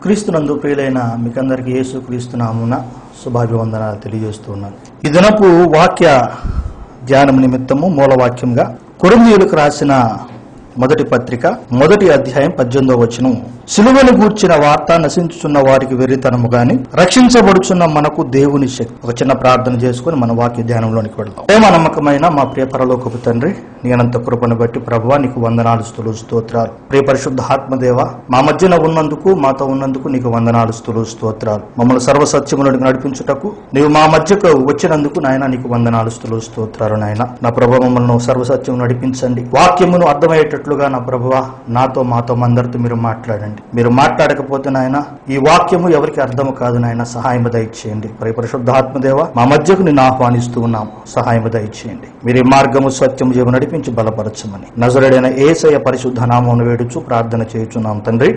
క్రీస్తునందు ప్రియులైన మీకందరికీ యేసు క్రీస్తు నామున శుభాభివందనాలు తెలియజేస్తున్నాను ఈ దినపు వాక్య ధ్యానం నిమిత్తము మూలవాక్యంగా కొరిందీయులకు రాసిన మొదటి పత్రిక మొదటి అధ్యాయం పద్దెనిమిదవ వచనం సిలువను గూర్చిన వార్త నశించుచున్న వారికి వెర్రితనము గాని రక్షించబడుచున్న మనకు దేవుని శక్తి ఒక చిన్న ప్రార్థన చేసుకుని మన వాక్య ధ్యానంలోనికి వెళ్దాం ప్రేమ నమ్మకమైన మా ప్రియ పరలోకపు తండ్రి నీ అనంత కృపను బట్టి ప్రభువా నీకు వందనాలు స్తులు స్తోత్రాలు ప్రియ పరిశుద్ధ ఆత్మదేవ మా మధ్యన ఉన్నందుకు మాతో ఉన్నందుకు నీకు వందనాలు స్తులు స్తోత్రాలు మమ్మల్ని సర్వసత్యములకు నడిపించుటకు నీవు మా మధ్యకు వచ్చినందుకు నాయన నీకు వందనాలు స్తులు స్తోత్రాలు నాయన నా ప్రభు మమ్మల్ని సర్వసత్యం నడిపించండి వాక్యమును అర్థమయ్యేటట్లుగా నా ప్రభువ నాతో మాతో అందరితో మీరు మాట్లాడండి మీరు మాట్లాడకపోతే నాయన ఈ వాక్యము ఎవరికి అర్థము కాదు నాయన సహాయం దయచేయండి ప్రియ పరిశుద్ధాత్మదేవ మా మధ్యకు నిన్ను ఆహ్వానిస్తూ ఉన్నాం సహాయం దయచేయండి మీరు ఈ మార్గము సత్యము జీవ నడిపించి బలపరచమని నజరుడైన ఏసయ పరిశుద్ధ నామమును వేడుచు ప్రార్థన చేయుచున్నాం తండ్రి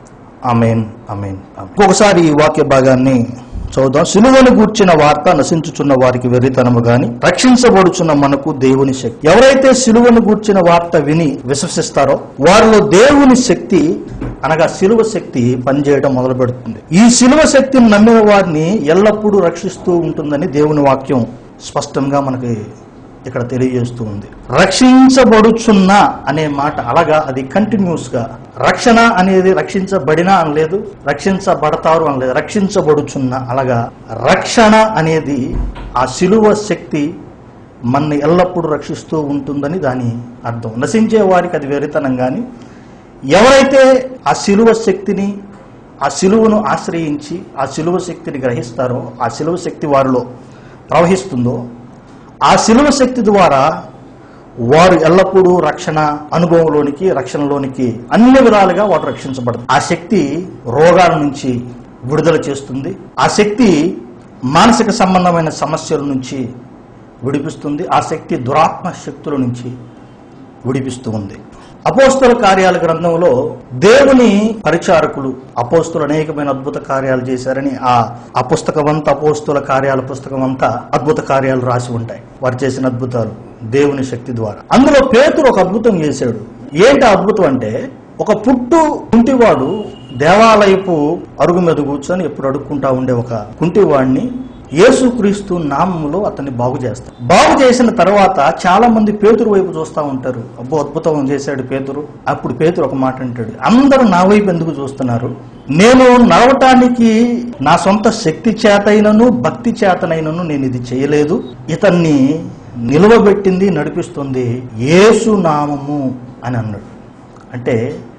అమేన్ అమేన్ అమేన్. ఒకసారి ఈ వాక్య భాగాన్ని చదువుదాం సిలువను గూర్చిన వార్త నశించుచున్న వారికి వెర్రితనము గాని రక్షించబడుచున్న మనకు దేవుని శక్తి ఎవరైతే సిలువను గూర్చిన వార్త విని విశ్వసిస్తారో వారిలో దేవుని శక్తి అనగా సిలువ శక్తి పనిచేయడం మొదలు పెడుతుంది ఈ సిలువ శక్తిని నమ్మిన వారిని ఎల్లప్పుడూ రక్షిస్తూ ఉంటుందని దేవుని వాక్యం స్పష్టంగా మనకి ఇక్కడ తెలియజేస్తూ ఉంది రక్షించబడుచున్న అనే మాట అలాగా అది కంటిన్యూస్ గా రక్షణ అనేది రక్షించబడిన అనలేదు రక్షించబడతారు అనలేదు రక్షించబడుచున్న అలాగా రక్షణ అనేది ఆ శిలువ శక్తి మన్ని ఎల్లప్పుడూ రక్షిస్తూ ఉంటుందని దాని అర్థం నశించే వారికి అది వెరితనం కానీ ఎవరైతే ఆ శిలువ శక్తిని ఆ శిలువను ఆశ్రయించి ఆ శిలువ శక్తిని గ్రహిస్తారో ఆ శిలువ శక్తి వారిలో ప్రవహిస్తుందో ఆ శిలువ శక్తి ద్వారా వారు ఎల్లప్పుడూ రక్షణ అనుభవంలోనికి రక్షణలోనికి అన్ని విధాలుగా వారు రక్షించబడతారు ఆ శక్తి రోగాల నుంచి విడుదల చేస్తుంది ఆ శక్తి మానసిక సంబంధమైన సమస్యల నుంచి విడిపిస్తుంది ఆ శక్తి దురాత్మ శక్తుల నుంచి విడిపిస్తూ ఉంది అపోస్తుల కార్యాల గ్రంథంలో దేవుని పరిచారకులు అపోస్తులు అనేకమైన అద్భుత కార్యాలు చేశారని ఆ ఆ పుస్తకం అంతా అపోస్తుల కార్యాల పుస్తకం అంతా అద్భుత కార్యాలు రాసి ఉంటాయి వారు చేసిన అద్భుతాలు దేవుని శక్తి ద్వారా అందులో పేతురు ఒక అద్భుతం చేశాడు ఏంటి ఆ అద్భుతం అంటే ఒక పుట్టు కుంటివాడు దేవాలయపు అరుగు మీద కూర్చొని ఎప్పుడు అడుక్కుంటా ఉండే ఒక కుంటివాడిని యేసుక్రీస్తు నామములో అతన్ని బాగు చేస్తారు బాగు చేసిన తర్వాత చాలా మంది పేతురు వైపు చూస్తూ ఉంటారు అబ్బో అద్భుతం చేశాడు పేతురు అప్పుడు పేతురు ఒక మాట అంటాడు అందరూ నా వైపు ఎందుకు చూస్తున్నారు నేను నడవటానికి నా సొంత శక్తి చేతైనను భక్తి చేతనైనను నేను ఇది చేయలేదు ఇతన్ని నిలవబెట్టింది నడిపిస్తుంది యేసు నామము అని అన్నాడు అంటే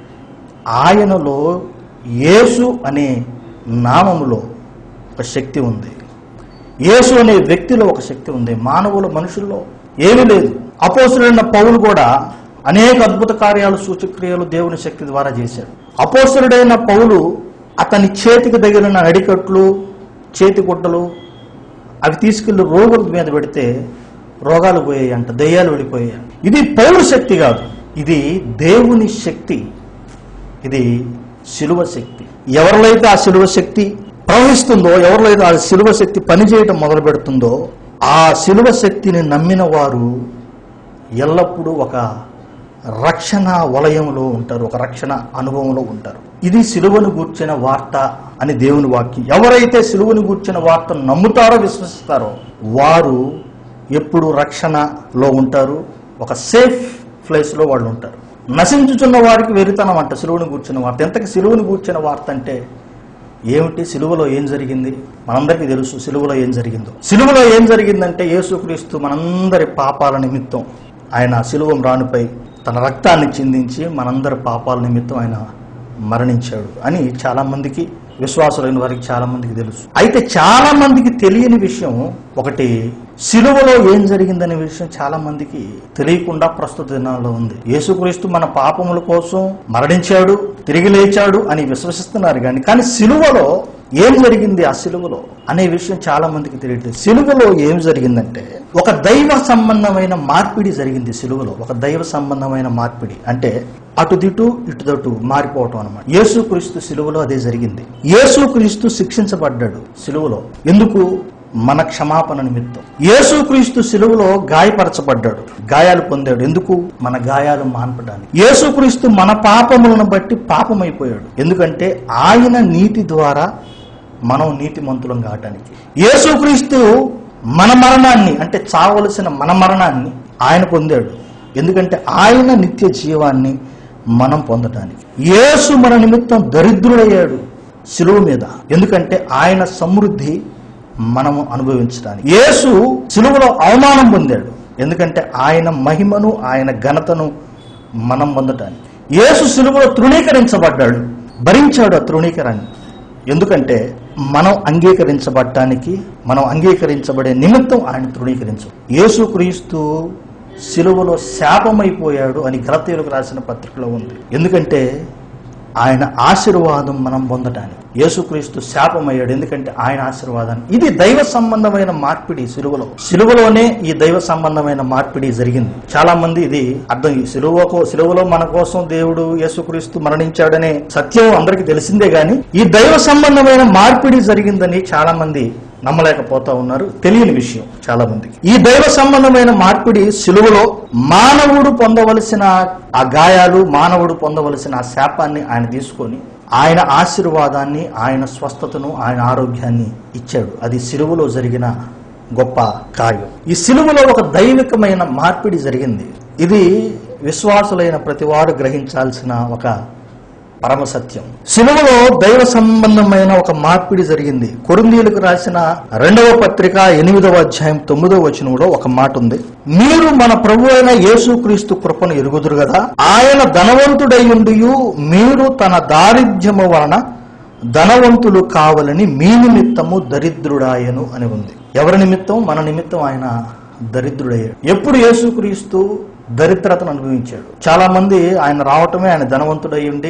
ఆయనలో యేసు అనే నామములో ఒక శక్తి ఉంది యేసు అనే వ్యక్తిలో ఒక శక్తి ఉంది మానవుల మనుషుల్లో ఏమీ లేదు అపోసులైన పౌలు కూడా అనేక అద్భుత కార్యాలు సూచక్రియలు దేవుని శక్తి ద్వారా చేశాడు అపోసురుడైన పౌలు అతని చేతికి తగిలిన నడికట్లు చేతి గుడ్డలు అవి తీసుకెళ్లి రోగుల మీద పెడితే రోగాలు పోయాయి అంట దయ్యాలు వెళ్ళిపోయాయి ఇది పౌరు శక్తి కాదు ఇది దేవుని శక్తి ఇది శిలువ శక్తి ఎవరిలో అయితే ఆ శిలువ శక్తి ప్రవహిస్తుందో ఎవరిలో అయితే ఆ శిలువ శక్తి పనిచేయటం మొదలు పెడుతుందో ఆ శిలువ శక్తిని నమ్మిన వారు ఎల్లప్పుడూ ఒక రక్షణ వలయంలో ఉంటారు ఒక రక్షణ అనుభవంలో ఉంటారు ఇది సిలువను గూర్చిన వార్త అని దేవుని వాక్యం ఎవరైతే సిలువను గూర్చిన వార్తను నమ్ముతారో విశ్వసిస్తారో వారు ఎప్పుడు రక్షణలో ఉంటారు ఒక సేఫ్ ప్లేస్లో వాళ్ళు ఉంటారు నశించుచున్న వారికి వెరితనం అంట సిలువను గూర్చిన వార్త ఎంతకి సిలువను గూర్చిన వార్త అంటే ఏమిటి సిలువలో ఏం జరిగింది మనందరికీ తెలుసు సిలువలో ఏం జరిగిందో సిలువలో ఏం జరిగిందంటే యేసుక్రీస్తు మనందరి పాపాల నిమిత్తం ఆయన సిలువ రాణిపై తన రక్తాన్ని చిందించి మనందరి పాపాల నిమిత్తం ఆయన మరణించాడు అని చాలా మందికి విశ్వాసులైన వారికి చాలా మందికి తెలుసు అయితే చాలా మందికి తెలియని విషయం ఒకటి సిలువలో ఏం జరిగిందనే విషయం చాలా మందికి తెలియకుండా ప్రస్తుత దినాల్లో ఉంది యేసుక్రీస్తు మన పాపముల కోసం మరణించాడు తిరిగి లేచాడు అని విశ్వసిస్తున్నారు కానీ కానీ సిలువలో ఏం జరిగింది ఆ సిలువలో అనే విషయం చాలా మందికి తెలియట్లేదు సిలువలో ఏం జరిగిందంటే ఒక దైవ సంబంధమైన మార్పిడి జరిగింది సిలువలో ఒక దైవ సంబంధమైన మార్పిడి అంటే అటు దిటు ఇటు దటు మారిపోవటం అనమాట యేసుక్రీస్తు సిలువలో అదే జరిగింది యేసుక్రీస్తు శిక్షించబడ్డాడు సిలువలో ఎందుకు మన క్షమాపణ నిమిత్తం యేసుక్రీస్తు సిలువలో గాయపరచబడ్డాడు గాయాలు పొందాడు ఎందుకు మన గాయాలు మాన్పడానికి యేసుక్రీస్తు మన పాపములను బట్టి పాపమైపోయాడు ఎందుకంటే ఆయన నీతి ద్వారా మనం నీతిమంతులం కావటానికి యేసుక్రీస్తు మన మరణాన్ని అంటే చావలసిన మన మరణాన్ని ఆయన పొందాడు ఎందుకంటే ఆయన నిత్య జీవాన్ని మనం పొందటానికి యేసు మన నిమిత్తం దరిద్రుడయ్యాడు శిలువ మీద ఎందుకంటే ఆయన సమృద్ధి మనము అనుభవించడానికి యేసు శిలువలో అవమానం పొందాడు ఎందుకంటే ఆయన మహిమను ఆయన ఘనతను మనం పొందటానికి యేసు శిలువలో తృణీకరించబడ్డాడు భరించాడు ఆ తృణీకరాన్ని ఎందుకంటే మనం అంగీకరించబడటానికి మనం అంగీకరించబడే నిమిత్తం ఆయన తృణీకరించు యేసుక్రీస్తు సిలువలో శాపమైపోయాడు అని గలతీయులకు రాసిన పత్రికలో ఉంది ఎందుకంటే ఆయన ఆశీర్వాదం మనం పొందటానికి యేసుక్రీస్తు శాపమయ్యాడు ఎందుకంటే ఆయన ఆశీర్వాదాన్ని ఇది దైవ సంబంధమైన మార్పిడి సిలువలో సిలువలోనే ఈ దైవ సంబంధమైన మార్పిడి జరిగింది చాలా మంది ఇది అర్థం ఈ సిలువకు సిలువలో మన కోసం దేవుడు యేసుక్రీస్తు మరణించాడనే సత్యం అందరికీ తెలిసిందే గాని ఈ దైవ సంబంధమైన మార్పిడి జరిగిందని చాలా మంది నమ్మలేకపోతా ఉన్నారు తెలియని విషయం చాలా మందికి ఈ దైవ సంబంధమైన మార్పిడి సిలువలో మానవుడు పొందవలసిన ఆ గాయాలు మానవుడు పొందవలసిన ఆ శాపాన్ని ఆయన తీసుకొని ఆయన ఆశీర్వాదాన్ని ఆయన స్వస్థతను ఆయన ఆరోగ్యాన్ని ఇచ్చాడు అది సిలువలో జరిగిన గొప్ప కార్యం ఈ సిలువలో ఒక దైవికమైన మార్పిడి జరిగింది ఇది విశ్వాసులైన ప్రతివారు గ్రహించాల్సిన ఒక పరమ సత్యం సిలువలో దైవ సంబంధమైన ఒక మార్పిడి జరిగింది కొరిందీలకు రాసిన రెండవ పత్రిక ఎనిమిదవ అధ్యాయం తొమ్మిదవ వచనంలో ఒక మాట ఉంది మీరు మన ప్రభు అయిన యేసుక్రీస్తు కృపను ఎరుగుదురు కదా ఆయన ధనవంతుడయ్యుండియు మీరు తన దారిద్ర్యము వలన ధనవంతులు కావాలని మీ నిమిత్తము దరిద్రుడాయను అని ఉంది ఎవరి నిమిత్తం మన నిమిత్తం ఆయన దరిద్రుడయ్యాడు ఎప్పుడు యేసుక్రీస్తు దరిద్రతను అనుభవించాడు చాలా మంది ఆయన రావటమే ఆయన ధనవంతుడై ఉండి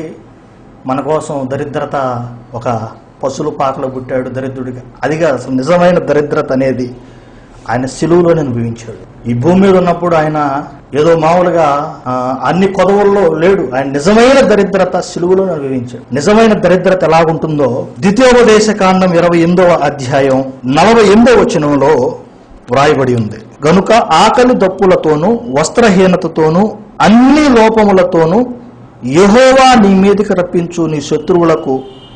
మన కోసం దరిద్రత ఒక పశువుల పాకలో పుట్టాడు దరిద్రుడిగా అదిగా అసలు నిజమైన దరిద్రత అనేది ఆయన సిలువులోనే అనుభవించాడు ఈ భూమి మీద ఉన్నప్పుడు ఆయన ఏదో మామూలుగా ఆ, అన్ని కొదవుల్లో లేడు ఆయన నిజమైన దరిద్రత సిలువులోనే అనుభవించాడు నిజమైన దరిద్రత ఎలాగుంటుందో ద్వితీయోపదేశ కాండం ఇరవై ఎనిమిదవ అధ్యాయం నలభై ఎనిమిదవ వచనంలో వ్రాయబడి ఉంది గనుక ఆకలి దప్పులతోనూ వస్త్రహీనతతోనూ అన్ని లోపములతోనూ యెహోవా నీ మీదకి రప్పించు నీ శత్రువులకు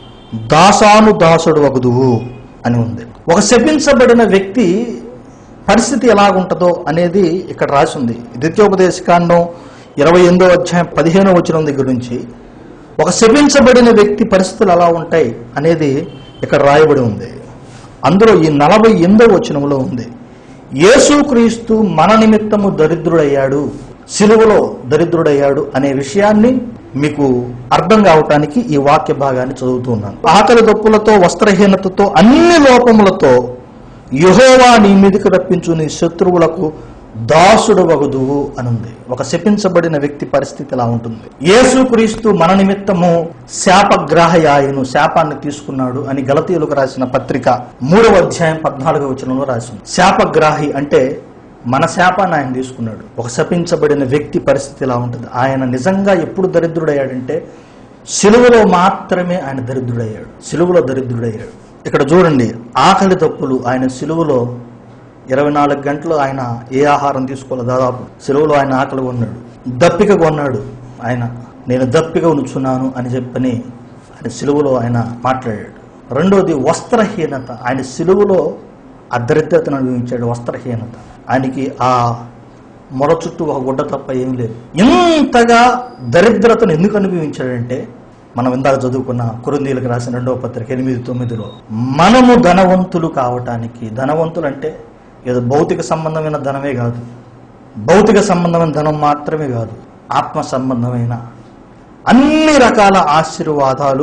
దాసాను దాసుడు వగుదువు అని ఉంది ఒక శపించబడిన వ్యక్తి పరిస్థితి ఎలాగుంటుందో అనేది ఇక్కడ రాసి ఉంది ద్వితీయోపదేశకాండం ఇరవై ఎనిమిదో అధ్యాయం పదిహేనో వచనం దగ్గర నుంచి ఒక శపించబడిన వ్యక్తి పరిస్థితులు ఎలా ఉంటాయి అనేది ఇక్కడ రాయబడి ఉంది అందులో ఈ నలభై ఎనిమిదో వచనంలో ఉంది యేసుక్రీస్తు మన నిమిత్తము దరిద్రుడయ్యాడు సిలువలో దరిద్రుడయ్యాడు అనే విషయాన్ని మీకు అర్థం కావటానికి ఈ వాక్య భాగాన్ని చదువుతున్నాను ఆకలి దప్పులతో వస్త్రహీనతతో అన్ని లోపములతో యెహోవా నీ మీదకి రప్పించు నీ శత్రువులకు దాసుడు వగుదువు అనుంది ఒక శపించబడిన వ్యక్తి పరిస్థితి ఎలా ఉంటుంది యేసుక్రీస్తు మన నిమిత్తము శాపగ్రాహయాయును శాపాన్ని తీసుకున్నాడు అని గలతీయులకు రాసిన పత్రిక మూడవ అధ్యాయం పద్నాలుగవ వచనంలో రాసింది శాపగ్రాహి అంటే మన శాపాన్ని ఆయన తీసుకున్నాడు ఒక శపించబడిన వ్యక్తి పరిస్థితి ఎలా ఉంటుంది ఆయన నిజంగా ఎప్పుడు దరిద్రుడయ్యాడంటే సిలువలో మాత్రమే ఆయన దరిద్రుడయ్యాడు సిలువలో దరిద్రుడయ్యాడు ఇక్కడ చూడండి ఆకలి తప్పులు ఆయన సిలువలో ఇరవై నాలుగు గంటలు ఆయన ఏ ఆహారం తీసుకోవాలి దాదాపు సిలువలో ఆయన ఆకలి కొన్నాడు దప్పిక కొన్నాడు ఆయన నేను దప్పిక ఉంచున్నాను అని చెప్పని ఆయన సిలువలో ఆయన మాట్లాడాడు రెండోది వస్త్రహీనత ఆయన సిలువలో ఆ దరిద్రతను అనుభవించాడు వస్త్రహీనత ఆయనకి ఆ మొర చుట్టూ ఒక గుడ్డ తప్ప ఏం లేదు ఇంతగా దరిద్రతను ఎందుకు అనుభవించాడంటే మనం ఇందాక చదువుకున్న కురుందీలకు రాసిన రెండవ పత్రిక ఎనిమిది తొమ్మిదిలో మనము ధనవంతులు కావటానికి ధనవంతులు అంటే ఏదో భౌతిక సంబంధమైన ధనమే కాదు భౌతిక సంబంధమైన ధనం మాత్రమే కాదు ఆత్మ సంబంధమైన అన్ని రకాల ఆశీర్వాదాలు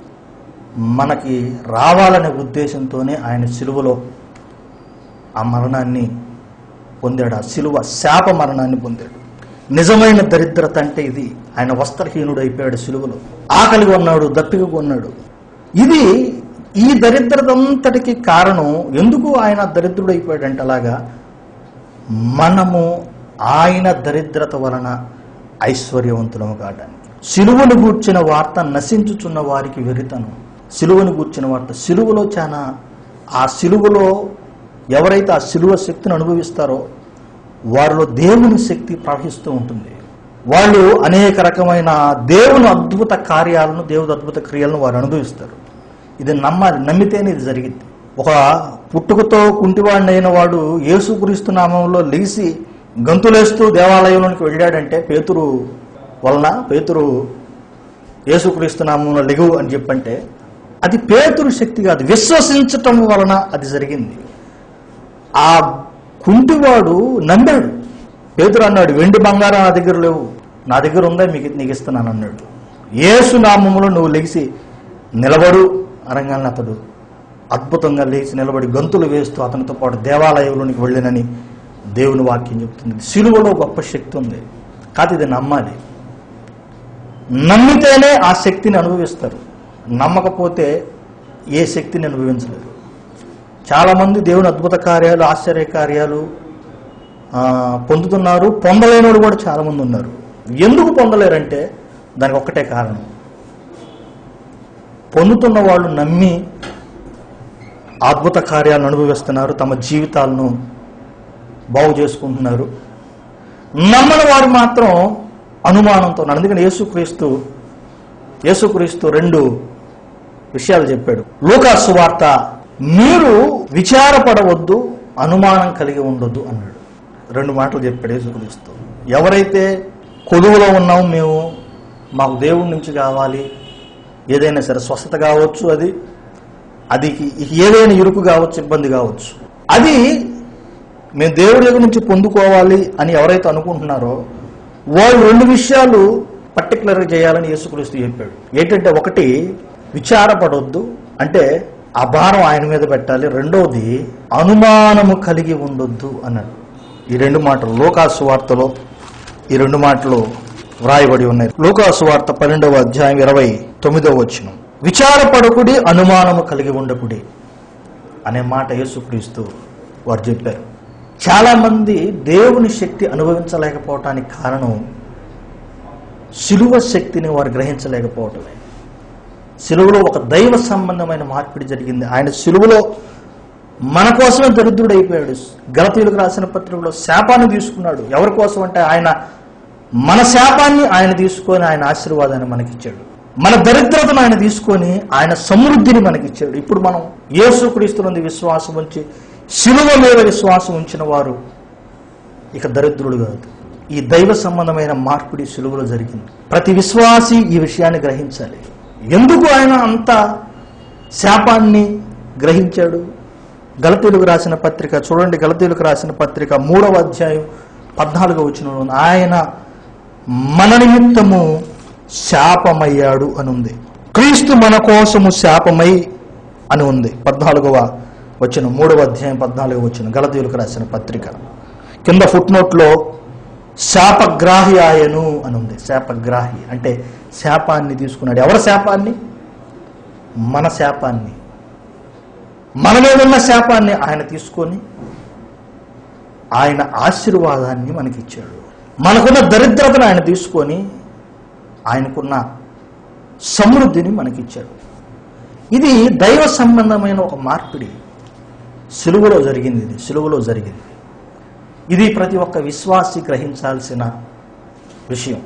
మనకి రావాలనే ఉద్దేశంతోనే ఆయన సిలువలో ఆ మరణాన్ని పొందాడు ఆ సిలువ శాప మరణాన్ని పొందాడు నిజమైన దరిద్రత అంటే ఇది ఆయన వస్త్రహీనుడు అయిపోయాడు సిలువలో ఆకలి కొన్నాడు దప్పిక కొన్నాడు ఇది ఈ దరిద్రత అంతటికి కారణం ఎందుకు ఆయన దరిద్రుడు అయిపోయాడంటే అలాగా మనము ఆయన దరిద్రత వలన ఐశ్వర్యవంతులము కావడానికి సిలువను గూర్చిన వార్త నశించుచున్న వారికి వెరితను సిలువను గూర్చిన వార్త సిలువలో చాలా ఆ సిలువలో ఎవరైతే ఆ శిలువ శక్తిని అనుభవిస్తారో వారిలో దేవుని శక్తి ప్రవహిస్తూ ఉంటుంది వాళ్ళు అనేక రకమైన దేవుని అద్భుత కార్యాలను దేవుని అద్భుత క్రియలను వారు అనుభవిస్తారు ఇది నమ్మాలి నమ్మితేనే ఇది జరిగింది ఒక పుట్టుకతో కుంటివాడిని అయిన వాడు యేసుక్రీస్తు నామంలో లేచి గంతులేస్తూ దేవాలయంలోనికి వెళ్ళాడంటే పేతురు వలన పేతురు యేసుక్రీస్తు నామంలో లెగు అని చెప్పంటే అది పేతురు శక్తి కాదు విశ్వసించటం వలన అది జరిగింది ఆ కుంటివాడు నమ్మాడు పేతురు అన్నాడు వెండి బంగారం నా దగ్గర లేవు నా దగ్గర ఉందా మీకు నీకు ఇస్తున్నాను అన్నాడు యేసు నామములో నువ్వు లెగిసి నిలబడు అనగానే అతడు అద్భుతంగా లేచి నిలబడి గంతులు వేస్తూ అతనితో పాటు దేవాలయంలోనికి వెళ్ళినని దేవుని వాక్యం చెప్తుంది సిలువలో గొప్ప శక్తి ఉంది కాదు ఇది నమ్మాలి నమ్మితేనే ఆ శక్తిని అనుభవిస్తారు నమ్మకపోతే ఏ శక్తిని అనుభవించలేరు చాలామంది దేవుని అద్భుత కార్యాలు ఆశ్చర్య కార్యాలు ఆ, పొందుతున్నారు పొందలేని వాళ్ళు కూడా చాలామంది ఉన్నారు ఎందుకు పొందలేరంటే దానికి ఒక్కటే కారణం పొందుతున్న వాళ్ళు నమ్మి అద్భుత కార్యాలను అనుభవిస్తున్నారు తమ జీవితాలను బాగు చేసుకుంటున్నారు నమ్మని వారు మాత్రం అనుమానంతో ఉన్నారు. అందుకని యేసుక్రీస్తు యేసుక్రీస్తు రెండు విషయాలు చెప్పాడు లూకాసు వార్త మీరు విచారపడవద్దు అనుమానం కలిగి ఉండొద్దు అన్నాడు రెండు మాటలు చెప్పాడు యేసుక్రీస్తు ఎవరైతే కొలువులో ఉన్నాం మేము మాకు దేవుడి నుంచి కావాలి ఏదైనా సరే స్వస్థత కావచ్చు అది అది ఏదైనా ఇరుకు కావచ్చు ఇబ్బంది కావచ్చు అది మేము దేవుడి దగ్గర నుంచి పొందుకోవాలి అని ఎవరైతే అనుకుంటున్నారో వాళ్ళు రెండు విషయాలు పర్టికులర్గా చేయాలని యేసుక్రీస్తు చెప్పాడు ఏంటంటే ఒకటి విచారపడొద్దు అంటే ఆ భారం ఆయన మీద పెట్టాలి రెండవది అనుమానము కలిగి ఉండొద్దు అన్నాడు ఈ రెండు మాటలు లోకాసు వార్తలో ఈ రెండు మాటలు వ్రాయబడి ఉన్నాయి లోకాసు వార్త పన్నెండవ అధ్యాయం ఇరవై తొమ్మిదవ వచ్చిన విచారపడకుడి అనుమానము కలిగి ఉండకుడి అనే మాట యేసుక్రీస్తు వారు చెప్పారు చాలా మంది దేవుని శక్తి అనుభవించలేకపోవటానికి కారణం శిలువ శక్తిని వారు గ్రహించలేకపోవటమే శిలువలో ఒక దైవ సంబంధమైన మార్పిడి జరిగింది ఆయన శిలువలో మన కోసమే దరిద్రుడైపోయాడు గలతీయులకు రాసిన పత్రికలో శాపాన్ని తీసుకున్నాడు ఎవరి కోసం అంటే ఆయన మన శాపాన్ని ఆయన తీసుకొని ఆయన ఆశీర్వాదాన్ని మనకిచ్చాడు మన దరిద్రతను ఆయన తీసుకొని ఆయన సమృద్ధిని మనకిచ్చాడు ఇప్పుడు మనం యేసుక్రీస్తునందు విశ్వాసం ఉంచి శిలువ మీద విశ్వాసం ఉంచిన వారు ఇక దరిద్రుడు కాదు ఈ దైవ సంబంధమైన మార్పిడి సులువులో జరిగింది ప్రతి విశ్వాసి ఈ విషయాన్ని గ్రహించాలి ఎందుకు ఆయన అంత శాపాన్ని గ్రహించాడు గలతీలకు రాసిన పత్రిక చూడండి గలతీలకు రాసిన పత్రిక మూడవ అధ్యాయం పద్నాలుగో వచ్చిన ఆయన మన నిమిత్తము శాపమయ్యాడు అని ఉంది క్రీస్తు మన కోసము శాపమై అని ఉంది పద్నాలుగవ వచ్చిన మూడవ అధ్యాయం పద్నాలుగవ వచ్చిన గలతీయులకు రాసిన పత్రిక కింద ఫుట్ నోట్లో శాపగ్రాహి ఆయను అని ఉంది శాపగ్రాహి అంటే శాపాన్ని తీసుకున్నాడు ఎవరి శాపాన్ని మన శాపాన్ని మన మీద ఉన్న శాపాన్ని ఆయన తీసుకొని ఆయన ఆశీర్వాదాన్ని మనకిచ్చాడు మనకున్న దరిద్రతను ఆయన తీసుకొని ఆయనకున్న సమృద్ధిని మనకిచ్చాడు ఇది దైవ సంబంధమైన ఒక మార్పిడి సిలువలో జరిగింది ఇది సిలువలో జరిగింది ఇది ప్రతి ఒక్క విశ్వాసి గ్రహించాల్సిన విషయం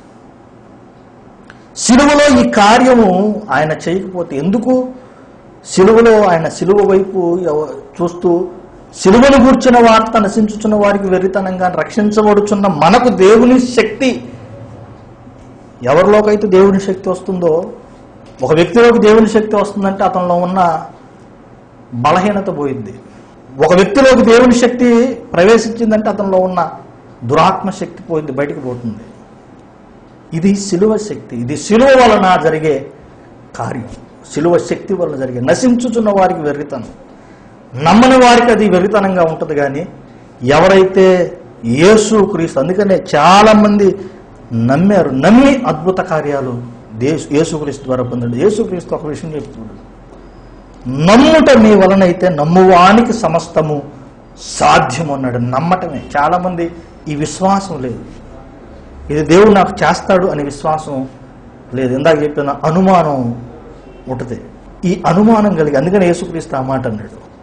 సిలువలో ఈ కార్యము ఆయన చేయకపోతే ఎందుకు సిలువలో ఆయన సిలువ వైపు ఎవ- చూస్తూ సిలువను కూర్చున్న వార్త నశించుచున్న వారికి వెర్రితనంగా రక్షించబడుచున్న మనకు దేవుని శక్తి ఎవరిలోకైతే దేవుని శక్తి వస్తుందో ఒక వ్యక్తిలోకి దేవుని శక్తి వస్తుందంటే అతనిలో ఉన్న బలహీనత పోయింది ఒక వ్యక్తిలోకి దేవుని శక్తి ప్రవేశించిందంటే అతనిలో ఉన్న దురాత్మ శక్తి పోయింది బయటికి పోతుంది ఇది సిలువ శక్తి ఇది సిలువ వలన జరిగే కార్యం సిలువ శక్తి వలన జరిగే నశించుచున్న వారికి వెర్రితనం నమ్మని వారికి అది వెర్రితనంగా ఉంటుంది కానీ ఎవరైతే యేసు క్రీస్తు అందుకనే చాలా మంది నమ్మారు నమ్మి అద్భుత కార్యాలు దేశ యేసుక్రీస్తు ద్వారా పొందాడు యేసుక్రీస్తు ఒక విషయం చెప్తున్నాడు నమ్ముట మీ వలనైతే నమ్మువానికి సమస్తము సాధ్యం అన్నాడు నమ్మటమే చాలా మంది ఈ విశ్వాసం లేదు ఇది దేవుడు నాకు చేస్తాడు అనే విశ్వాసం లేదు ఇందాక చెప్పిన అనుమానం ఉంటుంది ఈ అనుమానం కలిగి అందుకని యేసుక్రీస్తు ఆ మాట అన్నాడు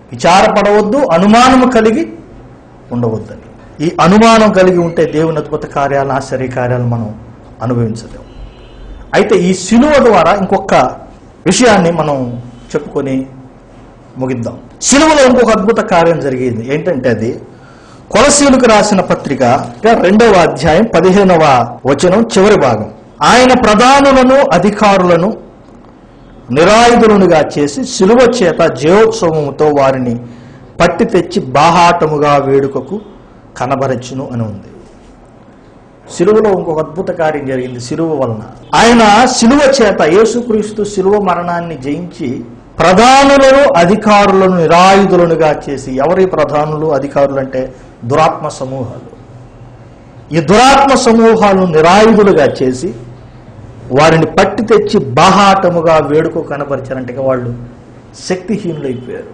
విచారపడవద్దు అనుమానము కలిగి ఉండవద్దని ఈ అనుమానం కలిగి ఉంటే దేవుని అద్భుత కార్యాలను ఆశ్చర్య కార్యాలను మనం అనుభవించలేము అయితే ఈ శిలువ ద్వారా ఇంకొక విషయాన్ని మనం చెప్పుకొని ముగిద్దాం శిలువలో ఇంకొక అద్భుత కార్యం జరిగింది ఏంటంటే అది కొలసీలకు రాసిన పత్రిక రెండవ అధ్యాయం పదిహేనవ వచనం చివరి భాగం ఆయన ప్రధానులను అధికారులను నిరాయుధులుగా చేసి శిలువ చేత జయోత్సవముతో వారిని పట్టి తెచ్చి బాహాటముగా వేడుకకు కనబరచును అని ఉంది శిలువలో ఇంకొక అద్భుత కార్యం జరిగింది శిలువ వలన ఆయన శిలువ చేత యేసుక్రీస్తు శిలువ మరణాన్ని జయించి ప్రధానులను అధికారులను నిరాయుధులనుగా చేసి ఎవరి ప్రధానులు అధికారులు అంటే దురాత్మ సమూహాలు ఈ దురాత్మ సమూహాలను నిరాయుధులుగా చేసి వారిని పట్టి తెచ్చి బాహాటముగా వేడుక కనపరిచారంటే ఇక వాళ్ళు శక్తిహీనులైపోయారు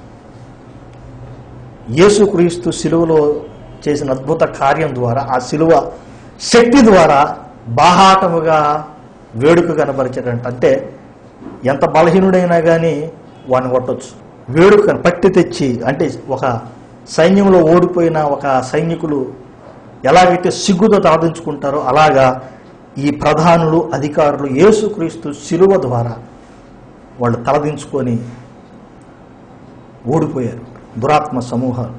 యేసుక్రీస్తు శిలువలో చేసిన అద్భుత కార్యం ద్వారా ఆ శిలువ శక్తి ద్వారా బాహాటముగా వేడుక కనపరిచారంట అంటే ఎంత బలహీనుడైనా కానీ వాడిని కొట్టొచ్చు వేడుక పట్టి తెచ్చి అంటే ఒక సైన్యంలో ఓడిపోయిన ఒక సైనికులు ఎలాగైతే సిగ్గుతో తలదించుకుంటారో అలాగా ఈ ప్రధానులు అధికారులు యేసుక్రీస్తు శిలువ ద్వారా వాళ్ళు తలదించుకొని ఓడిపోయారు దురాత్మ సమూహాలు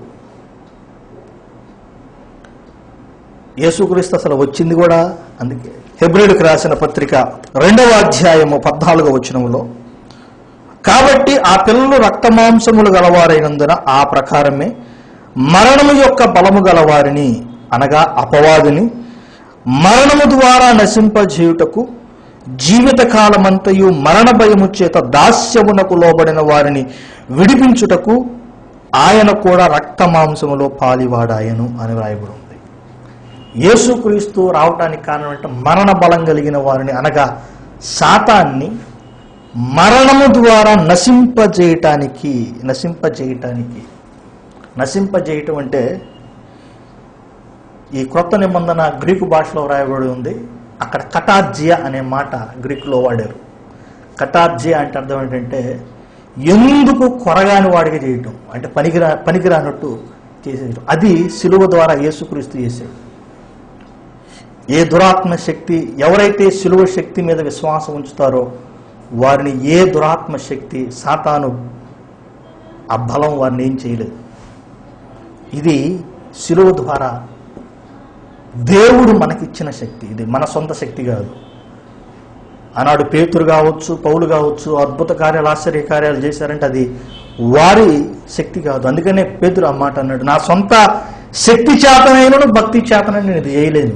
యేసుక్రీస్తు అసలు వచ్చింది కూడా అందుకే హెబ్రిల్కి రాసిన పత్రిక రెండవ అధ్యాయము పద్నాలుగో వచనంలో కాబట్టి ఆ పిల్లలు రక్తమాంసములు గలవారైనందున ఆ ప్రకారమే మరణము యొక్క బలము గలవారిని అనగా అపవాదిని మరణము ద్వారా నశింపజేయుటకు జీవితకాలమంతయు మరణ భయము చేత దాస్యమునకు లోబడిన వారిని విడిపించుటకు ఆయన కూడా రక్తమాంసములో పాలివాడాయను అని రాయబడి ఉంది యేసుక్రీస్తు రావటానికి కారణం అంటే మరణ బలం కలిగిన వారిని అనగా శాతాన్ని మరణము ద్వారా నశింపజేయటానికి నశింపజేయటానికి నశింపజేయటం అంటే ఈ క్రొత్త నిబంధన గ్రీకు భాషలో రాయబడి ఉంది అక్కడ కటార్జియా అనే మాట గ్రీకులో వాడారు కటార్జియా అంటే అర్థం ఏంటంటే ఎందుకు కొరగాని వాడిగా చేయటం అంటే పనికిరా పనికిరానట్టు చేసేయటం అది సిలువ ద్వారా యేసుక్రీస్తు చేశాడు ఏ దురాత్మ శక్తి ఎవరైతే సిలువ శక్తి మీద విశ్వాసం ఉంచుతారో వారిని ఏ దురాత్మ శక్తి సాతాను ఆ బలం వారిని ఏం చేయలేదు ఇది సిలువ ద్వారా దేవుడు మనకిచ్చిన శక్తి ఇది మన సొంత శక్తి కాదు ఆనాడు పేతురు కావచ్చు పౌలు కావచ్చు అద్భుత కార్యాలు ఆశ్చర్య కార్యాలు చేశారంటే అది వారి శక్తి కాదు అందుకనే పేతురు ఆ మాట అన్నాడు నా సొంత శక్తి చేతనైనను భక్తి చేతనని నేను ఇది చేయలేను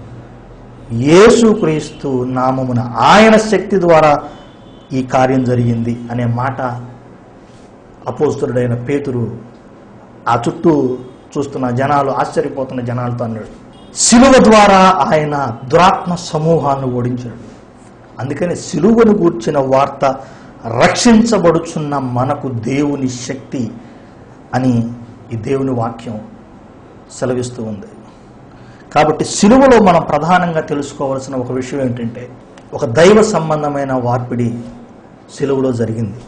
యేసుక్రీస్తు నామమున ఆయన శక్తి ద్వారా ఈ కార్యం జరిగింది అనే మాట అపోస్తుడైన పేతురు ఆ చుట్టూ చూస్తున్న జనాలు ఆశ్చర్యపోతున్న జనాలతో అన్నాడు సిలువ ద్వారా ఆయన దురాత్మ సమూహాన్ని ఓడించాడు అందుకని సిలువను గూర్చిన వార్త రక్షించబడుచున్న మనకు దేవుని శక్తి అని ఈ దేవుని వాక్యం సెలవిస్తూ ఉంది కాబట్టి సిలువలో మనం ప్రధానంగా తెలుసుకోవాల్సిన ఒక విషయం ఏంటంటే ఒక దైవ సంబంధమైన వార్పిడి సిలువలో జరిగింది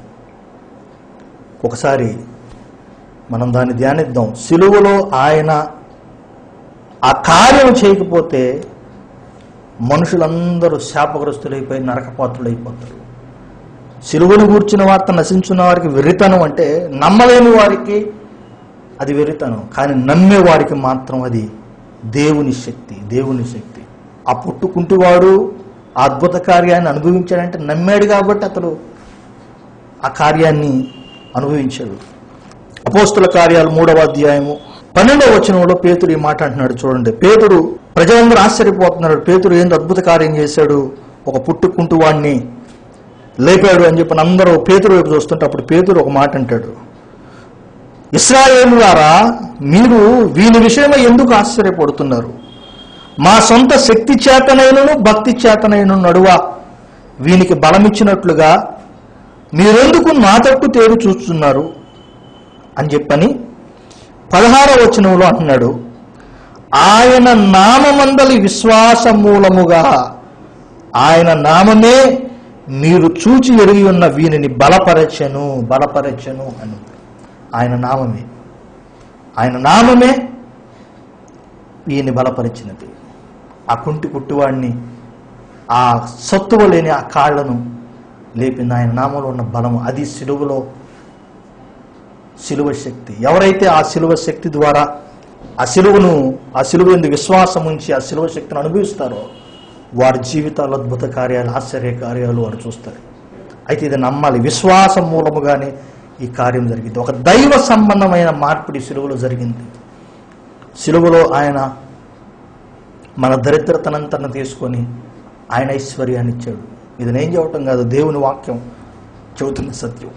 ఒకసారి మనం దాన్ని ధ్యానిద్దాం సిలువలో ఆయన ఆ కార్యం చేయకపోతే మనుషులందరూ శాపగ్రస్తులైపోయి నరకపాత్రులైపోతారు సిలువను గూర్చిన వార్త నశించున్న వారికి వెర్రితనం అంటే నమ్మలేని వారికి అది వెర్రితనం కానీ నమ్మే వారికి మాత్రం అది దేవుని శక్తి దేవుని శక్తి ఆ పుట్టుకుంటువాడు ఆ అద్భుత కార్యాన్ని అనుభవించాడంటే నమ్మాడు కాబట్టి అతడు ఆ కార్యాన్ని అనుభవించాడు అపోస్తుల కార్యాలు మూడవ అధ్యాయము పన్నెండవ వచనంలో పేతుడు ఈ మాట అంటున్నాడు చూడండి పేతుడు ప్రజలందరూ ఆశ్చర్యపోతున్నాడు పేతుడు ఏంది అద్భుత కార్యం చేశాడు ఒక పుట్టుకుంటూ వాడిని లేపాడు అని చెప్పి అందరూ పేతురు వైపు చూస్తుంటే అప్పుడు పేతురు ఒక మాట అంటాడు ఇస్రాయేలులారా మీరు వీని విషయమై ఎందుకు ఆశ్చర్యపడుతున్నారు మా సొంత శక్తి చేతనైనను భక్తి చేతనైన నడువ వీనికి బలమిచ్చినట్లుగా మీరెందుకు నా తట్టు తేరు చూస్తున్నారు అని చెప్పని పదహార వచనంలో అంటున్నాడు ఆయన నామమందలి విశ్వాస మూలముగా ఆయన నామమే మీరు చూచి ఎరిగి ఉన్న వీనిని బలపరచెను బలపరచెను అని ఆయన నామమే ఆయన నామమే ఈయన్ని బలపరిచినది ఆ కుంటి పుట్టివాడిని ఆ సత్తువ లేని ఆ కాళ్లను లేపింది ఆయన నామంలో ఉన్న బలము అది సిలువలో సిలువ శక్తి ఎవరైతే ఆ సిలువ శక్తి ద్వారా ఆ సిలువను ఆ సిలువ ఎందు విశ్వాసం ఉంచి ఆ సిలువ శక్తిని అనుభవిస్తారో వారి జీవితాలు అద్భుత కార్యాలు ఆశ్చర్య కార్యాలు వారు చూస్తారు అయితే ఇది నమ్మాలి విశ్వాసం మూలముగానే ఈ కార్యం జరిగింది ఒక దైవ సంబంధమైన మార్పిడి సిలువలో జరిగింది సిలువలో ఆయన మన దరిద్రతనంతను తీసుకొని ఆయన ఐశ్వర్యాన్ని ఇచ్చాడు ఇది నేను చెప్పటం కాదు దేవుని వాక్యం చెబుతున్న సత్యం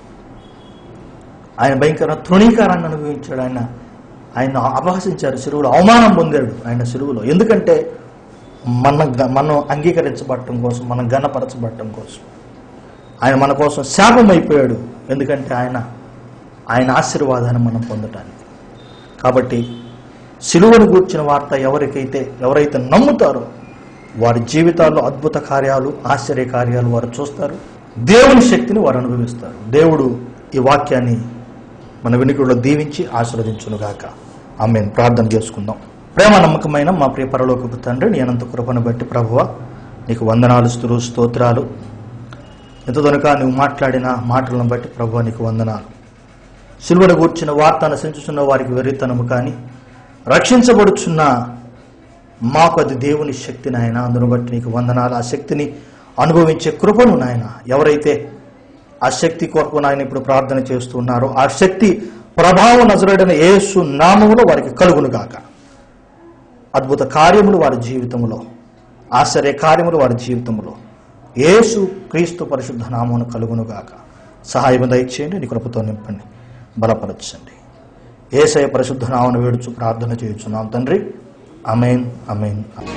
ఆయన భయంకర తృణీకారాన్ని అనుభవించాడు ఆయన ఆయన అపహసించారు సిలువులో అవమానం పొందాడు ఆయన సిలువులో ఎందుకంటే మన గ- మనం అంగీకరించబడటం కోసం మనం గణపరచబడటం కోసం ఆయన మన కోసం శాపం అయిపోయాడు ఎందుకంటే ఆయన ఆయన ఆశీర్వాదాన్ని మనం పొందటానికి కాబట్టి సిలువను గూర్చిన వార్త ఎవరికైతే ఎవరైతే నమ్ముతారో వారి జీవితాల్లో అద్భుత కార్యాలు ఆశ్చర్య కార్యాలు వారు చూస్తారు దేవుని శక్తిని వారు అనుభవిస్తారు దేవుడు ఈ వాక్యాన్ని మన వినికుడిలో దీవించి ఆశీర్వదించునుగాక ఆమెను ప్రార్థన చేసుకుందాం ప్రేమ నమ్మకమైన మా ప్రియ పరలోకపు తండ్రి నీ అనంత కృపను బట్టి ప్రభువ నీకు వందనాలు స్తులు స్తోత్రాలు ఎంత దొనక నువ్వు మాట్లాడిన మాటలను బట్టి ప్రభు నీకు వందనాలు సిలువను గూర్చిన వార్త అనుసరించుచున్న వారికి వెర్రితనము కానీ రక్షించబడుచున్న మాకు అది దేవుని శక్తి నాయన అందును బట్టి నీకు వందనాలు ఆ శక్తిని అనుభవించే కృపను నాయన ఎవరైతే ఆ శక్తి కొరకు నాయన ఇప్పుడు ప్రార్థన చేస్తున్నారో ఆ శక్తి ప్రభావం నజరుడైన యేసు నామములో వారికి కలుగును గాక అద్భుత కార్యములు వారి జీవితంలో ఆశ్చర్య కార్యములు వారి జీవితంలో యేసు క్రీస్తు పరిశుద్ధ నామమును కలుగును గాక సహాయం దయచేయండి నీ కృపతో నింపండి బలపరచండి ఏసయ పరిశుద్ధ నామను వేడుచు ప్రార్థన చేయుచున్నాం తండ్రి అమేన్ అమేన్ అమేన్